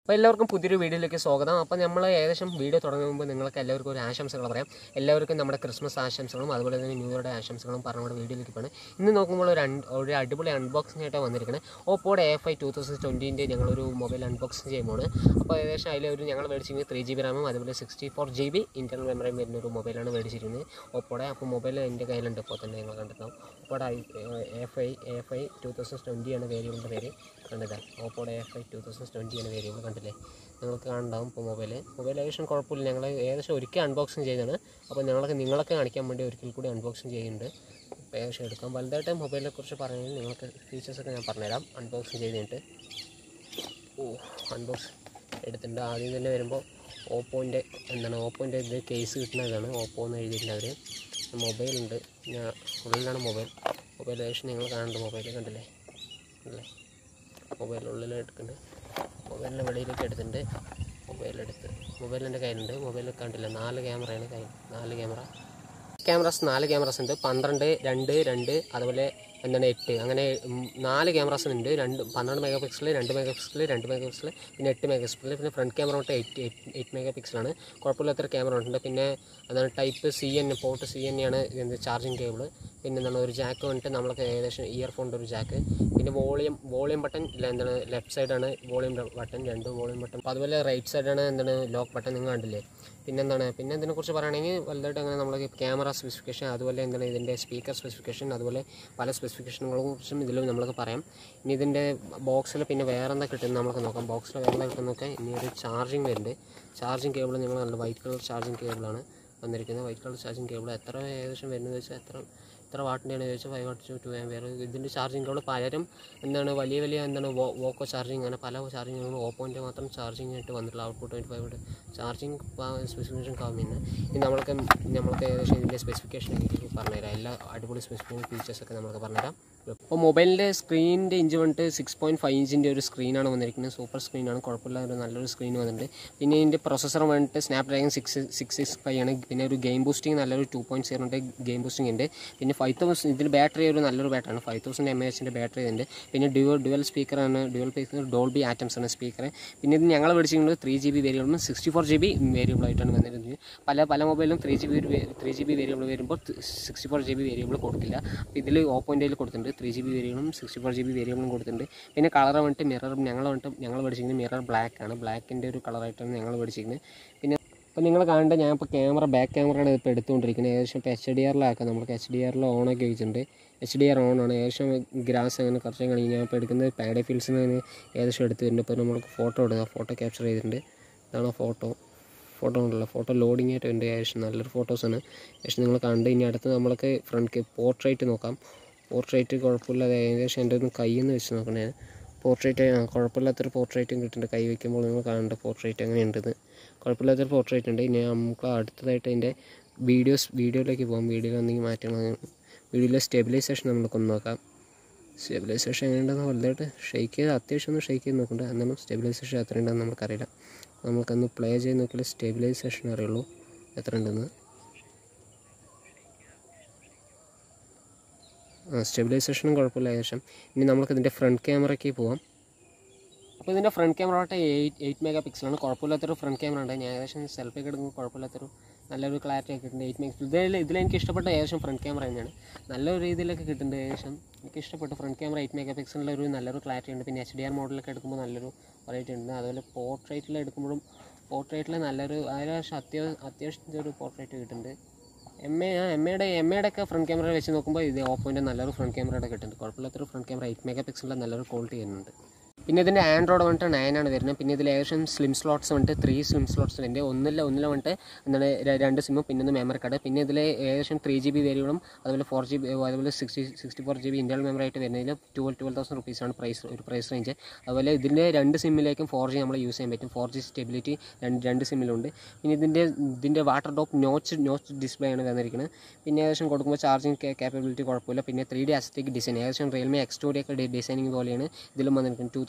അപ്പോൾ എല്ലാവർക്കും പുതിയൊരു വീഡിയോയിലേക്ക് സ്വാഗതം അപ്പോൾ നമ്മൾ ഏകദേശം വീഡിയോ തുടങ്ങുന്ന മുമ്പ് നിങ്ങൾക്ക് എല്ലാവർക്കും ഒരു ആശംസകൾ പറയാം എല്ലാവർക്കും നമ്മുടെ ക്രിസ്മസ് ആശംസകളും അതുപോലെ തന്നെ ന്യൂ ഇയറുടെ ആശംസകളും പറഞ്ഞുകൊണ്ട് വീഡിയോയിലേക്ക് പോകണം ഇന്ന് നോക്കുമ്പോൾ ഒരു un- ഒരു അടിപൊളി അൺബോക്സിംഗ് ആയിട്ടാണ് വന്നിരിക്കുന്നത് ഓപ്പോയുടെ എ ഫൈവ് ടു തൗസൻഡ് ട്വൻറ്റീൻ്റെ ഞങ്ങളൊരു മൊബൈൽ അൺബോക്സിംഗ് ചെയ്യുമ്പോൾ അപ്പോൾ ഏകദേശം അതിലൊരു ഞങ്ങൾ മേടിച്ചിരിക്കുന്നത് ത്രീ ജി ബി റാമും അതുപോലെ sixty four G B internal മെമ്മറിയും വരുന്ന ഒരു മൊബൈലാണ് മേടിച്ചിരിക്കുന്നത് ഓപ്പോയുടെ അപ്പോൾ മൊബൈൽ എൻ്റെ കയ്യിലുണ്ട് ഇപ്പോൾ തന്നെ നിങ്ങൾ കണ്ടിട്ടുണ്ടാവും ഓപ്പോയുടെ A five A five two thousand ട്വൻറ്റിയാണ് വേരിയബിളിൻ്റെ പേര് കണ്ടത് ഓപ്പോയുടെ എ ഫൈവ് ടു തൗസൻഡ് ട്വൻറ്റിയാണ് വേരിയബിൾ കണ്ടില്ലേ നിങ്ങൾക്ക് കാണുണ്ടാവും ഇപ്പോൾ മൊബൈൽ മൊബൈൽ ഏകദേശം കുഴപ്പമില്ല ഞങ്ങൾ ഏകദേശം ഒരിക്കൽ അൺബോക്സിങ് ചെയ്തതാണ് അപ്പോൾ ഞങ്ങൾക്ക് നിങ്ങളൊക്കെ കാണിക്കാൻ വേണ്ടി ഒരിക്കൽ കൂടി അൺബോക്സിങ് ചെയ്യുന്നുണ്ട് അപ്പോൾ ഏകദേശം എടുക്കാം വലുതായിട്ട് മൊബൈലിനെ കുറിച്ച് പറയുന്നത് നിങ്ങൾക്ക് ഫീച്ചേഴ്സൊക്കെ ഞാൻ പറഞ്ഞുതരാം അൺബോക്സിങ് ചെയ്തിട്ട് ഓ അൺബോക്സ് എടുത്തിട്ടുണ്ട് ആദ്യം തന്നെ വരുമ്പോൾ ഓപ്പോൻ്റെ എന്താണ് ഓപ്പോൻ്റെ ഇത് കേസ് കിട്ടുന്നതാണ് ഓപ്പോ എന്ന് എഴുതിയിട്ടുണ്ട് അവർ മൊബൈലുണ്ട് ഞാൻ ഉള്ളിലാണ് മൊബൈൽ മൊബൈൽ ഏകദേശം നിങ്ങൾ കാണുന്നുണ്ട് മൊബൈൽ കണ്ടില്ലേ അല്ലേ മൊബൈൽ ഉള്ളിൽ എടുക്കുന്നുണ്ട് മൊബൈലിൻ്റെ വെളിയിലേക്ക് എടുത്തിട്ടുണ്ട് മൊബൈൽ എടുത്ത് മൊബൈൽ എൻ്റെ കയ്യിലുണ്ട് മൊബൈൽ കണ്ടില്ല നാല് ക്യാമറയാണ് കയ്യിൽ നാല് ക്യാമറ ക്യാമറാസ് നാല് ക്യാമറാസ് ഉണ്ട് പന്ത്രണ്ട് രണ്ട് രണ്ട് അതുപോലെ എന്താണ് എട്ട് അങ്ങനെ ഉം, നാല് ക്യാമറാസ് ഉണ്ട് രണ്ട് പന്ത്രണ്ട് മെഗാ പിക്സൽ രണ്ട് മെഗാ പിക്സൽ രണ്ട് മെഗാ പിക്സൽ പിന്നെ എട്ട് മെഗാ പിക്സൽ പിന്നെ ഫ്രണ്ട് ക്യാമറ തൊട്ട് എയ്റ്റ് എയ്റ്റ് മെഗാ പിക്സലാണ് കുഴപ്പമില്ലാത്ത ക്യാമറ ഉണ്ട് പിന്നെ എന്താണ് type C N port C N ആണ് ഇതിൻ്റെ ചാർജിങ് കേബിൾ പിന്നെ എന്താണ് ഒരു ജാക്ക് വന്നിട്ട് നമ്മൾക്ക് ഏകദേശം ഇയർഫോണിൻ്റെ ഒരു ജാക്ക് പിന്നെ വോളിയം വോളിയം ബട്ടൺ എന്താണ് ലെഫ്റ്റ് സൈഡാണ് വോളിയം ബട്ടൺ രണ്ട് വോളിയം ബട്ടൺ അപ്പോൾ അതുപോലെ റൈറ്റ് സൈഡാണ് എന്താണ് ലോക്ക് ബട്ടൺ നിങ്ങൾ കണ്ടില്ലേ പിന്നെ എന്താണ് പിന്നെ ഇതിനെക്കുറിച്ച് പറയുകയാണെങ്കിൽ വലുതായിട്ട് അങ്ങനെ നമ്മൾ ക്യാമറ സ്പെസിഫിക്കേഷൻ അതുപോലെ എന്താണ് ഇതിൻ്റെ സ്പീക്കർ സ്പെസിഫിക്കേഷൻ അതുപോലെ പല സ്പെസിഫിക്കേഷനുകളെ കുറിച്ചും ഇതിൽ നമ്മൾക്ക് പറയാം ഇനി ഇതിൻ്റെ ബോക്സിൽ പിന്നെ വേറെ എന്താ കിട്ടുന്നത് നമുക്ക് നോക്കാം ബോക്സിൽ വേറെ എന്താ കിട്ടുന്നത് നോക്കാം ഇനി ഒരു ചാർജിങ് വരുന്നുണ്ട് ചാർജിങ് കേബിൾ നിങ്ങൾ കണ്ടു വൈറ്റ് കളർ ചാർജിങ് കേബിളാണ് വന്നിരിക്കുന്നത് വൈറ്റ് കളർ ചാർജിങ് കേബിൾ എത്ര ഏകദേശം വരുന്നത് വെച്ചാൽ എത്ര എത്ര വാട്ടിൻ്റെയാണ് ചോദിച്ചാൽ ഫൈവ് വാട്ട് ടു വേറെ ഇതിൻ്റെ ചാർജിങ് കേബിൾ പലരും എന്താണ് വലിയ വലിയ എന്താണ് വോ വോക്കോ ചാർജിങ് അങ്ങനെ പല ചാർജിങ്ങുകളും ഓപ്പോൻ്റെ മാത്രം ചാർജിങ് ആയിട്ട് വന്നിട്ടുള്ള output twenty five watt charging specification കമ്മിയാണ് ഇനി നമ്മൾക്ക് നമ്മൾക്ക് ഏകദേശം ഇതിൻ്റെ സ്പെസിഫിക്കേഷൻ എനിക്ക് പറഞ്ഞുതരാം എല്ലാ അടിപൊളി സ്പെസിഫിക്കേഷൻ ഫീച്ചേഴ്സൊക്കെ നമുക്ക് പറഞ്ഞുതരാം അപ്പോൾ മൊബൈലിൻ്റെ സ്ക്രീനിൻ്റെ ഇഞ്ച് വന്നിട്ട് സിക്സ് പോയിൻറ്റ് ഫൈവ് ഇഞ്ചിൻ്റെ ഒരു സ്ക്രീനാണ് വന്നിരിക്കുന്നത് സൂപ്പർ സ്ക്രീനാണ് കുഴപ്പമില്ല ഒരു നല്ലൊരു സ്ക്രീൻ വന്നിട്ടുണ്ട് പിന്നെ ഇതിൻ്റെ പ്രൊസസ്സർ വന്നിട്ട് Snapdragon six six six five ആണ് പിന്നെ ഒരു ഗെയിം ബൂസ്റ്റിംഗ് നല്ലൊരു ടു പോയിൻറ്റ് സീറോൻ്റെ ഗെയിം ബൂസ്റ്റിംഗ് ഉണ്ട് പിന്നെ ഫൈവ് തൗസൻഡ് ഇതിൻ്റെ ബാറ്ററി ഒരു നല്ലൊരു ബാറ്ററിയാണ് ഫൈവ് തൗസൻഡ് എം എച്ചിൻ്റെ ബാറ്ററി ഉണ്ട് പിന്നെ ഡ്യുവൽ ഡ്യുവൽ സ്പീക്കറാണ് ഡ്യുവൽ സ്പീക്കർ ഡോൾബി ആറ്റംസ് ആണ് സ്പീക്കർ പിന്നെ ഇത് ഞങ്ങൾ മേടിച്ചിരിക്കുന്നത് ത്രീ ജി ബി വേരിയബിളും sixty four G B variable ആയിട്ടാണ് വന്നിരുന്നത് പല പല മൊബൈലും three G B three G B variable വരുമ്പോൾ sixty four G B variable കൊടുക്കില്ല അപ്പോൾ ഇതിൽ ഓപ്പോൻ്റെ കൊടുത്തിട്ടുണ്ട് ത്രീ ജി ബി വേരിയബിളും സിക്സ്റ്റി ഫോർ ജി ബി വേരിയബിളും കൊടുത്തിട്ടുണ്ട് പിന്നെ കളർ വന്നിട്ട് മിറർ ഞങ്ങൾ വന്നിട്ട് ഞങ്ങൾ മേടിച്ചിരിക്കുന്നത് മിറർ ബ്ലാക്ക് ആണ് ബ്ലാക്കിൻ്റെ ഒരു കളറായിട്ടാണ് ഞങ്ങൾ മേടിച്ചിരിക്കുന്നത് പിന്നെ അപ്പോൾ നിങ്ങൾ കാണേണ്ട ഞാൻ ഇപ്പോൾ ക്യാമറ ബാക്ക് ക്യാമറയാണ് ഇപ്പോൾ എടുത്തുകൊണ്ടിരിക്കുന്നത് ഏകദേശം ഇപ്പോൾ എച്ച് ഡി ആറിലാക്കാം നമുക്ക് എച്ച് ഡി ആറിൽ ഓണാക്കി വെച്ചിട്ടുണ്ട് എച്ച് ഡി ആർ ഓൺ ആണ് ഏകദേശം ഗ്രാസ് അങ്ങനെ കുറച്ച് കഴിഞ്ഞ് ഞാൻ ഇപ്പോൾ എടുക്കുന്നത് പാഡേ ഫീൽഡ്സിൽ നിന്ന് ഏകദേശം എടുത്ത് വരുന്നുണ്ട് ഇപ്പോൾ നമുക്ക് ഫോട്ടോ എടുക്കുക ഫോട്ടോ ക്യാപ്ചർ ചെയ്തിട്ടുണ്ട് ഇതാണ് ഫോട്ടോ ഫോട്ടോ ഉണ്ടല്ലോ ഫോട്ടോ ലോഡിംഗ് ആയിട്ട് ഉണ്ട് ഏകദേശം നല്ലൊരു ഫോട്ടോസാണ് ഏകദേശം നിങ്ങൾ കണ്ട് ഇനി അടുത്ത് നമ്മൾക്ക് ഫ്രണ്ട് പോർട്രേറ്റ് നോക്കാം പോർട്രേറ്റ് കുഴപ്പമില്ലാതെ ഏകദേശം എൻ്റെ ഒന്ന് കയ്യിൽ നിന്ന് വെച്ച് നോക്കണേ പോർട്രേറ്റ് കുഴപ്പമില്ലാത്തൊരു പോർട്രേറ്റും കിട്ടുന്നുണ്ട് കൈ വയ്ക്കുമ്പോൾ നിങ്ങൾ കാണേണ്ട പോർട്രേറ്റ് എങ്ങനെയുണ്ടെന്ന് കുഴപ്പമില്ലാത്തൊരു പോർട്രേറ്റ് ഉണ്ട് ഇനി നമുക്ക് അടുത്തതായിട്ട് അതിൻ്റെ വീഡിയോസ് വീഡിയോയിലേക്ക് പോകാം വീഡിയോയിൽ എന്തെങ്കിലും മാറ്റങ്ങൾ വീഡിയോയിലെ സ്റ്റെബിലൈസേഷൻ നമുക്കൊന്ന് നോക്കാം സ്റ്റെബിലൈസേഷൻ എങ്ങനെയുണ്ടെന്ന് വലുതായിട്ട് ഷെയ്ക്ക് ചെയ്ത് അത്യാവശ്യം ഒന്ന് ഷെയ്ക്ക് ചെയ്ത് നോക്കുന്നുണ്ട് എന്നാലും സ്റ്റെബിലൈസേഷൻ എത്ര ഉണ്ടെന്ന് നമുക്കറിയില്ല നമുക്കൊന്ന് പ്ലേ ചെയ്ത് നോക്കിയാൽ സ്റ്റെബിലൈസേഷൻ അറിയുള്ളൂ എത്ര ഉണ്ടെന്ന് ആ സ്റ്റെബിലൈസേഷനും കുഴപ്പമില്ല ഏകദേശം ഇനി നമുക്ക് ഇതിൻ്റെ ഫ്രണ്ട് ക്യാമറയ്ക്ക് പോവാം അപ്പോൾ ഇതിൻ്റെ ഫ്രണ്ട് ക്യാമറ ആയിട്ട് എയ്റ്റ് എയ്റ്റ് മെഗാ പിക്സലാണ് കുഴപ്പമില്ലാത്തൊരു ഫ്രണ്ട് ക്യാമറ ഉണ്ട് ഞാൻ ഏകദേശം സെൽഫി ഒക്കെ എടുക്കുമ്പോൾ കുഴപ്പമില്ലാത്തൊരു നല്ലൊരു ക്ലാരിറ്റി ഒക്കെ കിട്ടുന്നുണ്ട് എയ്റ്റ് മെഗാ ഇതിൽ ഇതിലെനിക്ക് ഇഷ്ടപ്പെട്ട ഏകദേശം ഫ്രണ്ട് ക്യാമറ തന്നെയാണ് നല്ലൊരു രീതിയിലൊക്കെ കിട്ടുന്നുണ്ട് ഏകദേശം എനിക്ക് ഇഷ്ടപ്പെട്ടു ഫ്രണ്ട് ക്യാമറ എയ്റ്റ് മെഗാ പിക്സലിൻ്റെ ഒരു നല്ലൊരു ക്ലാരിറ്റി ഉണ്ട് പിന്നെ എച്ച് ഡി ആർ മോഡലൊക്കെ എടുക്കുമ്പോൾ നല്ലൊരു വെറൈറ്റി ഉണ്ട് അതുപോലെ പോർട്രേറ്റിൽ എടുക്കുമ്പോഴും പോർട്രേറ്റിൽ നല്ലൊരു ഏകദേശം അത്യാവശ്യം അത്യാവശ്യത്തെ ഒരു പോർട്രേറ്റ് കിട്ടുന്നുണ്ട് എം എ എം എയുടെ എം എയുടെ ഒക്കെ ഫ്രണ്ട് ക്യാമറ വെച്ച് നോക്കുമ്പോൾ ഇത് ഓപ്പോൻ്റെ നല്ലൊരു ഫ്രണ്ട് ക്യാമറയുടെ കിട്ടുന്നുണ്ട് കുഴപ്പമില്ലാത്തൊരു ഫ്രണ്ട് ക്യാമറ എയ്റ്റ് മെഗാ പിക്സലിൻ്റെ നല്ലൊരു ക്വാളിറ്റി വരുന്നുണ്ട് പിന്നെ ഇതിൻ്റെ ആൻഡ്രോയിഡ് വന്നിട്ട് നയനാണ് വരുന്നത് പിന്നെ ഇതിൽ ഏകദേശം സ്ലിം സ്ലോട്ട്സ് വന്നിട്ട് ത്രീ സ്ലിം സ്ലോട്ട്സ് ഉണ്ട് ഒന്നില്ല ഒന്നില വന്നിട്ട് എന്താണ് ര- രണ്ട് സിമ്മും പിന്നെ ഒന്ന് മെമ്മറി കാർഡ് പിന്നെ ഇതിൽ ഏകദേശം ത്രീ ജി ബി വേരിയബിളും അതുപോലെ ഫോർ ജി ബി അതുപോലെ sixty sixty four G B internal memory ആയിട്ട് വരുന്നതിൽ ട്വൽവ് ട്വൽവ് തൗസൻഡ് റുപ്പീസാണ് പ്രൈസ് ഒരു പ്രൈസ് റേഞ്ച് അതുപോലെ ഇതിൻ്റെ രണ്ട് സിമ്മിലേക്കും ഫോർ ജി നമ്മൾ യൂസ് ചെയ്യാൻ പറ്റും ഫോർ ജി സ്റ്റെബിലിറ്റി രണ്ട് രണ്ട് സിമ്മിലുണ്ട് പിന്നെ ഇതിൻ്റെ ഇതിൻ്റെ water drop notch notch display ആണ് വന്നിരിക്കുന്നത് പിന്നെ ഏകദേശം കൊടുക്കുമ്പോൾ ചാർജിങ് കാപ്പബിലിറ്റി കുഴപ്പമില്ല പിന്നെ ത്രീ ഡി അസ്റ്റിക് ഡിസൈൻ ഏകദേശം റിയൽമി എക്സ്റ്റോറി ഒക്കെ ഡിസൈനിങ് പോലെയാണ് ഇതിലും വന്നിരിക്കുന്നത് ടു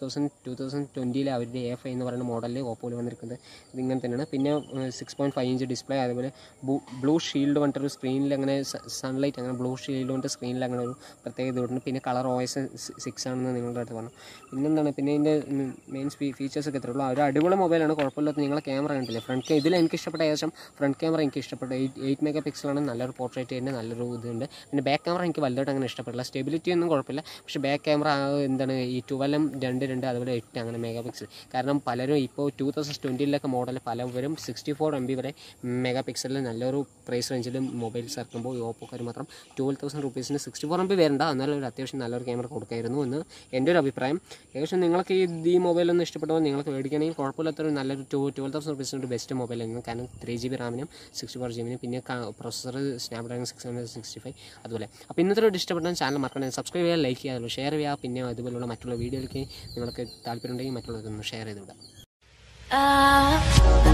തൗസൻഡ് ടു തൗസൻഡ് ട്വൻറ്റിയിൽ അവരുടെ എ ഫൈവ് എന്ന് പറയുന്ന മോഡലിൽ ഓപ്പോയിൽ വന്നിരിക്കുന്നത് ഇത് ഇങ്ങനെ തന്നെയാണ് പിന്നെ six point five inch display അതുപോലെ ബ്ലൂ ഷീൽഡ് പറഞ്ഞിട്ടൊരു സ്ക്രീനിൽ അങ്ങനെ സൺലൈറ്റ് അങ്ങനെ ബ്ലൂ ഷീൽഡ് കൊണ്ട് സ്ക്രീനിൽ അങ്ങനെ ഒരു പ്രത്യേക ഇതുണ്ട് പിന്നെ കളർ ഓ എസ് സിക്സ് ആണെന്ന് നിങ്ങളുടെ അടുത്ത് പറഞ്ഞു പിന്നെന്താണ് പിന്നെ ഇതിൻ്റെ മെയിൻ ഫീച്ചേഴ്സ് ഒക്കെ ഇത്രയുള്ളൂ ഒരു അടിപൊളി മൊബൈലാണ് കുഴപ്പമില്ലാത്ത നിങ്ങളെ ക്യാമറ കണ്ടില്ലേ ഫ്രണ്ട് ഇതിൽ എനിക്ക് ഇഷ്ടപ്പെട്ട ഏകദേശം ഫ്രണ്ട് ക്യാമറ എനിക്ക് ഇഷ്ടപ്പെട്ടു എയ്റ്റ് എയ്റ്റ് മെഗാ പിക്സലാണ് നല്ലൊരു പോർട്രേറ്റ് ചെയ്യുന്ന നല്ലൊരു ഇതുണ്ട് പിന്നെ ബാക്ക് ക്യാമറ എനിക്ക് വലുതായിട്ട് അങ്ങനെ ഇഷ്ടപ്പെട്ടില്ല സ്റ്റെബിലിറ്റി ഒന്നും കുഴപ്പമില്ല പക്ഷേ ബാക്ക് ക്യാമറ എന്താണ് ഈ ട്വൽവും രണ്ട് രണ്ട് അതുപോലെ എട്ട് അങ്ങനെ മെഗാ പിക്സൽ കാരണം പലരും ഇപ്പോൾ ടൂ തൗസൻഡ് ട്വൻറ്റിയിലൊക്കെ മോഡൽ പലവരും സിക്സ്റ്റി ഫോർ എം ബി വരെ മെഗാ പിക്സലിൽ നല്ലൊരു പ്രൈസ് റേഞ്ചിൽ മൊബൈൽസ് ഇറക്കുമ്പോൾ ഈ ഓപ്പോക്കാർ മാത്രം ട്വൽവ് തൗസൻഡ് റുപ്പീസിന് സിക്സ്റ്റി ഫോർ എം ബി വരണ്ട എന്നാലും ഒരു അത്യാവശ്യം നല്ലൊരു ക്യാമറ കൊടുക്കായിരുന്നു എന്ന് എൻ്റെ ഒരു അഭിപ്രായം ഏകദേശം നിങ്ങൾക്ക് ഈ ഈ മൊബൈലൊന്നും ഇഷ്ടപ്പെട്ടപ്പോൾ നിങ്ങൾക്ക് മേടിക്കണമെങ്കിൽ കുഴപ്പമില്ലാത്തൊരു നല്ലൊരു ടു ട്വൽവ് തൗസൻഡ് റുപ്പീസിൻ്റെ ബെസ്റ്റ് മൊബൈൽ ആയിരുന്നു കാരണം ത്രീ ജി ബി റാമിനും സിക്സ്റ്റി ഫോർ ജി ബിനും പിന്നെ processor Snapdragon six hundred sixty five അതുപോലെ അപ്പോൾ ഇന്നത്തെ ഒരു ഇഷ്ടപ്പെട്ട ചാനൽ മറക്കണേ സബ്സ്ക്രൈബ് ചെയ്യുക ലൈക്ക് ചെയ്യുക ഷെയർ ചെയ്യുക പിന്നെ അതുപോലുള്ള മറ്റുള്ള വീഡിയോയിലേക്ക് നിങ്ങൾക്ക് താല്പര്യം ഉണ്ടെങ്കിൽ മറ്റുള്ളവർക്കൊന്ന് ഷെയർ ചെയ്ത് വിടാം Ah,